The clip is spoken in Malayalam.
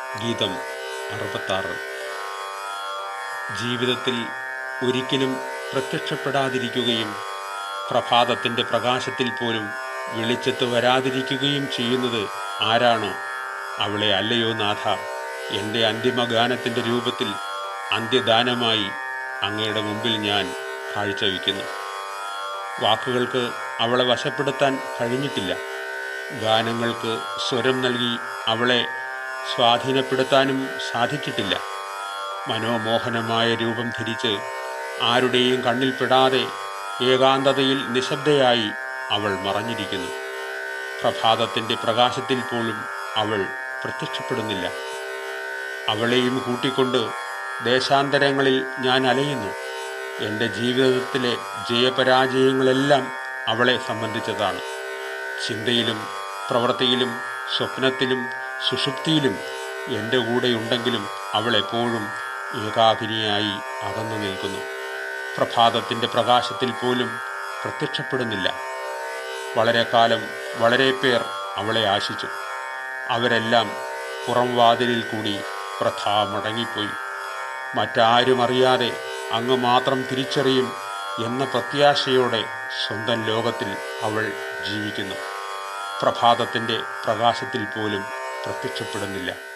ഗീതം അറുപത്താറ് ജീവിതത്തിൽ ഒരിക്കലും പ്രത്യക്ഷപ്പെടാതിരിക്കുകയും പ്രഭാതത്തിൻ്റെ പ്രകാശത്തിൽ പോലും വെളിച്ചത്ത് വരാതിരിക്കുകയും ചെയ്യുന്നത് ആരാണോ അവളെ അല്ലയോ നാഥ എൻ്റെ അന്തിമഗാനത്തിൻ്റെ രൂപത്തിൽ അന്ത്യദാനമായി അങ്ങയുടെ മുമ്പിൽ ഞാൻ കാഴ്ചവെക്കുന്നു വാക്കുകൾക്ക് അവളെ വശപ്പെടുത്താൻ കഴിഞ്ഞിട്ടില്ല ഗാനങ്ങൾക്ക് സ്വരം നൽകി അവളെ സ്വാധീനപ്പെടുത്താനും സാധിച്ചിട്ടില്ല മനോമോഹനമായ രൂപം ധരിച്ച് ആരുടെയും കണ്ണിൽപ്പെടാതെ ഏകാന്തതയിൽ നിശബ്ദയായി അവൾ മറഞ്ഞിരിക്കുന്നു പ്രഭാതത്തിൻ്റെ പ്രകാശത്തിൽ പോലും അവൾ പ്രത്യക്ഷപ്പെടുന്നില്ല അവളെയും കൂട്ടിക്കൊണ്ട് ദേശാന്തരങ്ങളിൽ ഞാൻ അലയുന്നു എൻ്റെ ജീവിതത്തിലെ ജയപരാജയങ്ങളെല്ലാം അവളെ സംബന്ധിച്ചതാണ് ചിന്തയിലും പ്രവൃത്തിയിലും സ്വപ്നത്തിലും സുഷുപ്തിയിലും എൻ്റെ കൂടെയുണ്ടെങ്കിലും അവൾ എപ്പോഴും ഏകാകിനിയായി അകന്നു നിൽക്കുന്നു പ്രഭാതത്തിൻ്റെ പ്രകാശത്തിൽ പോലും പ്രത്യക്ഷപ്പെടുന്നില്ല വളരെ കാലം വളരെ പേർ അവളെ ആശിച്ചു അവരെല്ലാം പുറം വാതിലിൽ കൂടി പ്രഥാ മടങ്ങിപ്പോയി മറ്റാരും അറിയാതെ അങ്ങ് മാത്രം തിരിച്ചറിയും എന്ന പ്രത്യാശയോടെ സ്വന്തം ലോകത്തിൽ അവൾ ജീവിക്കുന്നു പ്രഭാതത്തിൻ്റെ പ്രകാശത്തിൽ പോലും പ്രത്യക്ഷപ്പെടുന്നില്ല